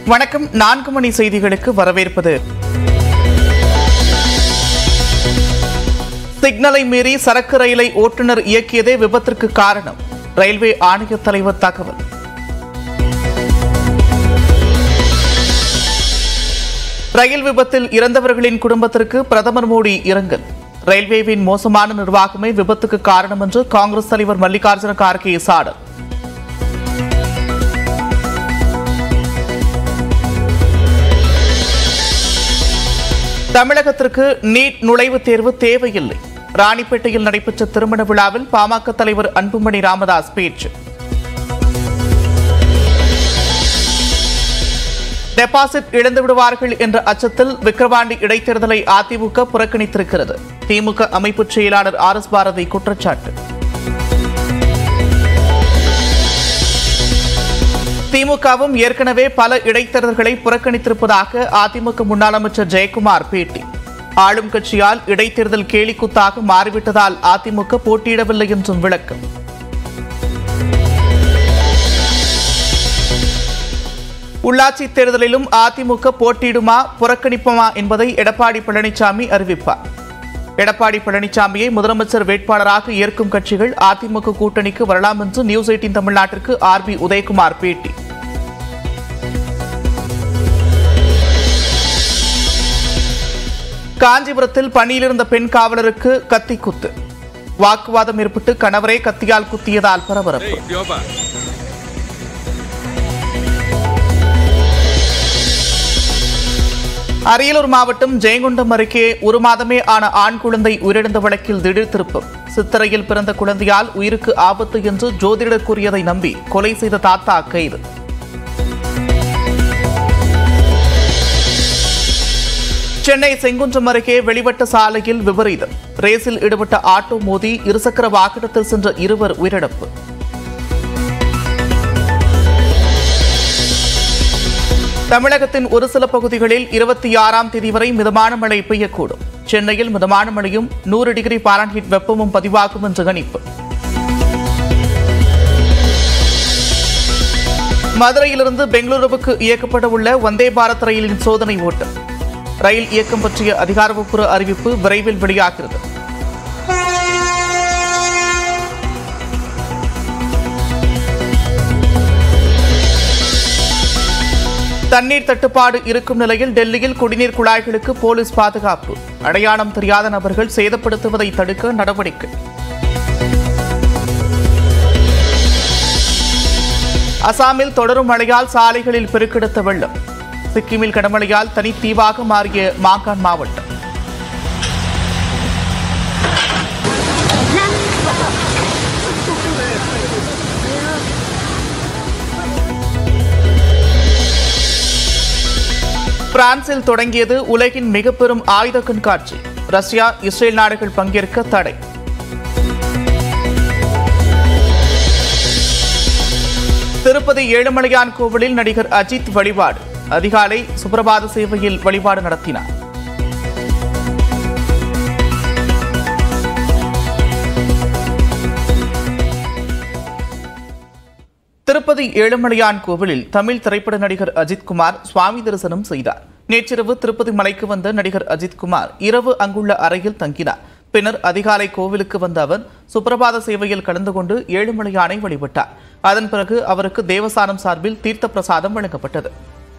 வணக்கம் நான்கு மணி செய்திகளுக்கு வரவேற்பது சிக்னலை மீறி சரக்கு ரயிலை ஓட்டுநர் இயக்கியதே விபத்திற்கு காரணம் ரயில்வே ஆணைய தலைவர் தகவல் ரயில் விபத்தில் இறந்தவர்களின் குடும்பத்திற்கு பிரதமர் மோடி இரங்கல் ரயில்வேவின் மோசமான நிர்வாகமே விபத்துக்கு காரணம் என்று காங்கிரஸ் தலைவர் மல்லிகார்ஜுன கார்கே சாடல் தமிழகத்திற்கு நீட் நுழைவுத் தேர்வு தேவையில்லை ராணிப்பேட்டையில் நடைபெற்ற திருமண விழாவில் பாமக தலைவர் அன்புமணி ராமதாஸ் பேச்சு டெபாசிட் இழந்து விடுவார்கள் என்ற அச்சத்தில் விக்கிரவாண்டி இடைத்தேர்தலை அதிமுக புறக்கணித்திருக்கிறது திமுக அமைப்பு செயலாளர் ஆர் எஸ் பாரதி குற்றச்சாட்டு திமுகவும் ஏற்கனவே பல இடைத்தேர்தல்களை புறக்கணித்திருப்பதாக அதிமுக முன்னாள் அமைச்சர் ஜெயக்குமார் பேட்டி ஆளும் கட்சியால் இடைத்தேர்தல் கேலிக்குத்தாக மாறிவிட்டதால் அதிமுக போட்டியிடவில்லை என்றும் விளக்கம் உள்ளாட்சி தேர்தலிலும் அதிமுக போட்டியிடுமா புறக்கணிப்புமா என்பதை எடப்பாடி பழனிசாமி அறிவிப்பார் எடப்பாடி பழனிசாமியை முதலமைச்சர் வேட்பாளராக ஏற்கும் கட்சிகள் அதிமுக கூட்டணிக்கு வரலாம் என்று நியூஸ் எயிட்டின் தமிழ்நாட்டிற்கு ஆர் பி உதயகுமார் பேட்டி காஞ்சிபுரத்தில் பணியிலிருந்த பெண் காவலருக்கு கத்தி குத்து வாக்குவாதம் ஏற்பட்டு கணவரே கத்தியால் குத்தியதால் பரபரப்பு அரியலூர் மாவட்டம் ஜெயங்கொண்டம் அருகே ஒரு மாதமே ஆன ஆண் குழந்தை உயிரிழந்த வழக்கில் திடீர் திருப்பம் சித்திரையில் பிறந்த குழந்தையால் உயிருக்கு ஆபத்து என்று ஜோதிடர் கூறியதை நம்பி கொலை செய்த தாத்தா கைது சென்னை செங்குன்றம் அருகே வெளிவட்ட சாலையில் விபரீதம் ரேஸில் ஈடுபட்ட ஆட்டோ மோதி இருசக்கர வாகனத்தில் சென்ற இருவர் உயிரிழப்பு தமிழகத்தின் ஒரு சில பகுதிகளில் இருபத்தி ஆறாம் தேதி வரை மிதமான மழை பெய்யக்கூடும் சென்னையில் மிதமான மழையும் நூறு டிகிரி பாரன்ஹீட் வெப்பமும் பதிவாகும் என்று கணிப்பு மதுரையிலிருந்து பெங்களூருவுக்கு இயக்கப்பட உள்ள வந்தே பாரத் ரயிலின் சோதனை ஓட்டம் ரயில் இயக்கம் பற்றிய அதிகாரப்பூர்வ அறிவிப்பு விரைவில் வெளியாகிறது தண்ணீர் தட்டுப்பாடு இருக்கும் நிலையில் டெல்லியில் குடிநீர் குழாய்களுக்கு போலீஸ் பாதுகாப்பு அடையாளம் தெரியாத நபர்கள் சேதப்படுத்துவதை தடுக்க நடவடிக்கை அசாமில் தொடரும் மழையால் சாலைகளில் பெருக்கெடுத்த வெள்ளம் சிக்கிமில் கனமழையால் தனித்தீவாக மாறிய மாகான் மாவட்டம் பிரான்சில் தொடங்கியது உலகின் மிக பெரும் ஆயுத கண்காட்சி ரஷ்யா இஸ்ரேல் நாடுகள் பங்கேற்க தடை திருப்பதி ஏழுமலையான் கோவிலில் நடிகர் அஜித் வழிபாடு அதிகாலை சுப்பிரபாத சேவையில் வழிபாடு நடத்தினார் திருப்பதி ஏழுமலையான் கோவிலில் தமிழ் திரைப்பட நடிகர் அஜித்குமார் சுவாமி தரிசனம் செய்தார் நேற்றிரவு திருப்பதி மலைக்கு வந்த நடிகர் அஜித்குமார் இரவு அங்குள்ள அறையில் தங்கினார் பின்னர் அதிகாலை கோவிலுக்கு வந்த அவர் சுப்பிரபாத சேவையில் கலந்து கொண்டு ஏழுமலையானை வழிபட்டார் அதன் பிறகு அவருக்கு தேவஸ்தானம் சார்பில் தீர்த்த பிரசாதம் வழங்கப்பட்டது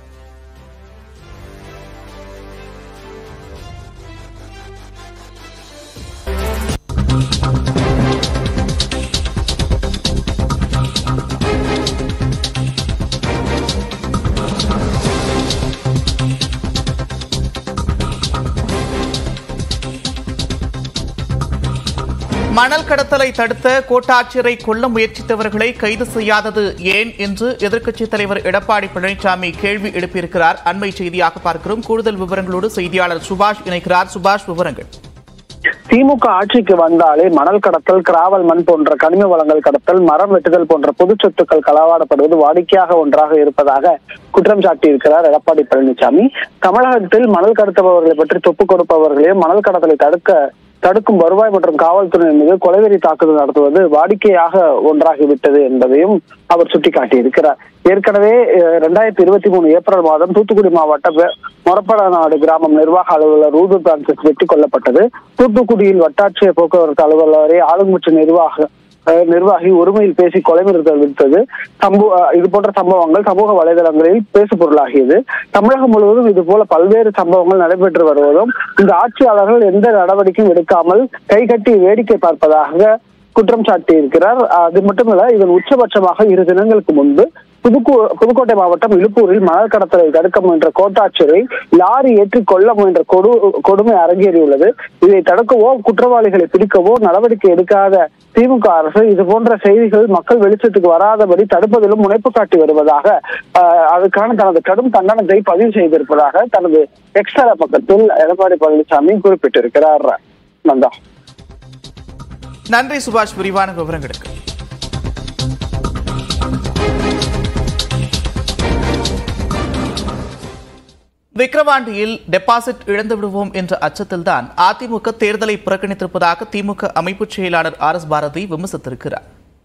மணல் கடத்தலை தடுத்த கோட்டாட்சியரை கொல்ல முயற்சித்தவர்களை கைது செய்யாதது ஏன் என்று எதிர்க்கட்சித் தலைவர் எடப்பாடி பழனிசாமி கேள்வி எழுப்பியிருக்கிறார் அண்மை செய்தியாக பார்க்கிறோம் கூடுதல் விவரங்களோடு செய்தியாளர் சுபாஷ் இணைக்கிறார் சுபாஷ் விவரங்கள் திமுக ஆட்சிக்கு வந்தாலே மணல் கடத்தல் கிராவல் மண் போன்ற கனிம வளங்கள் கடத்தல் மரம் வெட்டுதல் போன்ற பொது சொத்துக்கள் களவாடப்படுவது வாடிக்கையாக ஒன்றாக இருப்பதாக குற்றம் சாட்டியிருக்கிறார் எடப்பாடி பழனிசாமி தமிழகத்தில் மணல் கடத்துபவர்களை பற்றி தொப்பு கொடுப்பவர்களையும் மணல் கடத்தலை தடுக்க தடுக்கும் வருவாய் மற்றும் காவல்துறை மீது கொலைவெறி தாக்குதல் நடத்துவது வாடிக்கையாக ஒன்றாகிவிட்டது என்பதையும் அவர் சுட்டிக்காட்டியிருக்கிறார் ஏற்கனவே இரண்டாயிரத்தி இருபத்தி மூணு ஏப்ரல் மாதம் தூத்துக்குடி மாவட்ட வெ- மொரப்படநாடு கிராமம் நிர்வாக அலுவலர் ரூது பிரான்சிஸ் வெட்டி கொல்லப்பட்டது தூத்துக்குடியில் வட்டாட்சியர் போக்குவரத்து அலுவலரை ஆளுங்கட்சி நிர்வாக அஹ், நிர்வாகி ஒருமையில் பேசி கொலை மிரட்டல் விடுத்தது சம்பவ அஹ், இது போன்ற சம்பவங்கள் சமூக வலைதளங்களில் பேசு பொருளாகியது தமிழகம் முழுவதும் இது போல பல்வேறு சம்பவங்கள் நடைபெற்று வருவதும் இந்த ஆட்சியாளர்கள் எந்த நடவடிக்கையும் எடுக்காமல் கைகட்டி வேடிக்கை பார்ப்பதாக குற்றம் சாட்டி இருக்கிறார் அது மட்டுமல்ல இதன் உச்சபட்சமாக இரு தினங்களுக்கு முன்பு புதுக்கோ புதுக்கோட்டை மாவட்டம் இழுப்பூரில் மணல் கடத்தலை தடுக்க முயன்ற கோட்டாட்சியரை லாரி ஏற்றி கொல்ல முயன்ற கொடு கொடுமை அரங்கேறியுள்ளது இதை தடுக்கவோ குற்றவாளிகளை பிடிக்கவோ நடவடிக்கை எடுக்காத திமுக அரசு இது போன்ற செய்திகள் மக்கள் வெளிச்சத்துக்கு வராதபடி தடுப்பதிலும் முனைப்பு காட்டி வருவதாக ஆஹ், அதுக்கான தனது கடும் கண்டனத்தை பதிவு செய்திருப்பதாக தனது எக்ஸ்ட்ரா பக்கத்தில் எடப்பாடி பழனிசாமி குறிப்பிட்டிருக்கிறார் நந்தா நன்றி சுபாஷ் விரிவான விவரங்களுக்கு விக்கிரவாண்டியில் டெபாசிட் இழந்து விடுவோம் என்ற அச்சத்தில்தான் அதிமுக தேர்தலை புறக்கணித்திருப்பதாக திமுக அமைப்பு செயலாளர் ஆர் எஸ் பாரதி விமர்சித்திருக்கிறார்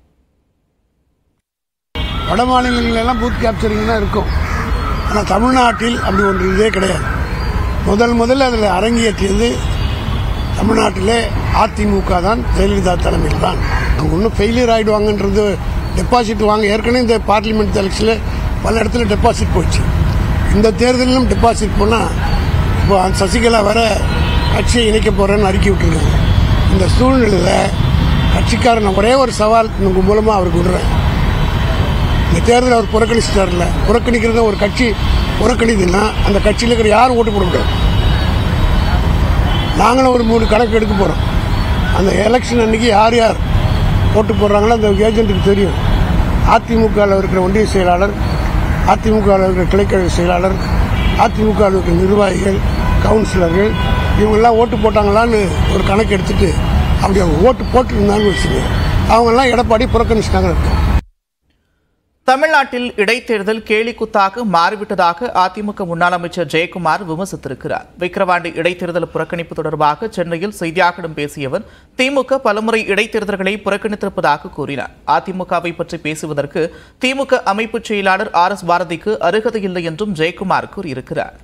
வட மாநிலங்களெல்லாம் பூத் கேப்சரிங் தான் இருக்கும் ஆனால் தமிழ்நாட்டில் அப்படி ஒன்று இதே கிடையாது முதல் முதல்ல அதில் அரங்கேற்றியது தமிழ்நாட்டிலே அதிமுக தான் ஜெயலலிதா தலைமையில் தான் அவங்க ஒன்றும் ஃபெயிலியர் ஆகிடுவாங்கன்றது டெபாசிட் வாங்க ஏற்கனவே இந்த பார்லிமெண்ட் எலெக்ஷனில் பல இடத்துல டெபாசிட் போச்சு இந்த தேர்தலிலும் டெபாசிட் போனால் இப்போ சசிகலா வர கட்சியை இணைக்க போகிறேன்னு அறிக்கை விட்டுருக்காங்க இந்த சூழ்நிலையில் கட்சிக்காரன் ஒரே ஒரு சவால் உங்க மூலமாக அவருக்கு விடுறேன் இந்த தேர்தல் அவர் புறக்கணிச்சிட்டார்ல புறக்கணிக்கிறத ஒரு கட்சி புறக்கணிதுன்னா அந்த கட்சியில் இருக்கிற யாரும் ஓட்டு போட முடியாது நாங்களும் ஒரு மூணு கணக்கு எடுக்க போகிறோம் அந்த எலெக்ஷன் அன்னைக்கு யார் யார் ஓட்டு போடுறாங்களோ அந்த ஏஜென்ட்டுக்கு தெரியும் அதிமுகவில் இருக்கிற ஒன்றிய செயலாளர் அதிமுகவில் இருக்கிற கிளைக்கழக செயலாளர் அதிமுகவில் இருக்கிற நிர்வாகிகள் கவுன்சிலர்கள் இவங்கெல்லாம் ஓட்டு போட்டாங்களான்னு ஒரு கணக்கு எடுத்துட்டு அப்படி அவங்க ஓட்டு போட்டுருந்தாங்கன்னு வச்சுங்க அவங்கெல்லாம் எடப்பாடி புறக்கணிச்சிட்டாங்கன்னு அர்த்தம் தமிழ்நாட்டில் இடைத்தேர்தல் கேலிக்குத்தாக மாறிவிட்டதாக அதிமுக முன்னாள் அமைச்சர் ஜெயக்குமார் விமர்சித்திருக்கிறார் விக்கிரவாண்டி இடைத்தேர்தல் புறக்கணிப்பு தொடர்பாக சென்னையில் செய்தியாளர்களிடம் பேசிய அவர் திமுக பலமுறை இடைத்தேர்தல்களை புறக்கணித்திருப்பதாக கூறினார் அதிமுகவை பற்றி பேசுவதற்கு திமுக அமைப்பு செயலாளர் ஆர் எஸ் பாரதிக்கு அருகதை இல்லை என்றும் ஜெயக்குமார் கூறியிருக்கிறார்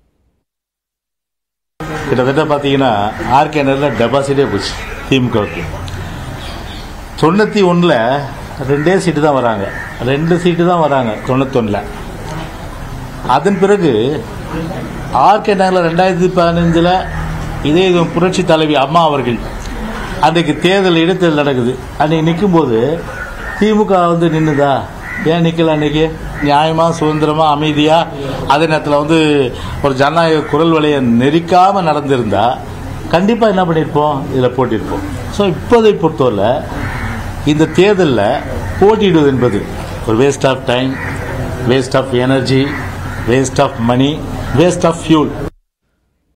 கிட்டத்தட்ட பார்த்தீங்கன்னா ஆர்கே நகரில் டெபாசிட்டே போச்சு திமுகவுக்கு தொண்ணூற்றி ஒன்றில் ரெண்டே சீட்டு தான் வராங்க ரெண்டு சீட்டு தான் வராங்க தொண்ணூத்தொன்னில் அதன் பிறகு ஆர்கே நகரில் ரெண்டாயிரத்தி பதினஞ்சில் இதே இது புரட்சி தலைவி அம்மா அவர்கள் அன்றைக்கு தேர்தல் இடைத்தேர்தல் நடக்குது அன்னைக்கு நிற்கும்போது திமுக வந்து நின்றுதா ஏன் நிற்கல அன்னைக்கு நியாயமாக சுதந்திரமாக அமைதியாக அதே நேரத்தில் வந்து ஒரு ஜனநாயக குரல் வலையை நெரிக்காமல் நடந்திருந்தா கண்டிப்பாக என்ன பண்ணியிருப்போம் இதில் போட்டிருப்போம் ஸோ இப்போதை பொறுத்தவரை இந்த தேர்தலில் போட்டியிடுவது என்பது ஒரு waste of time waste of energy waste of money waste of fuel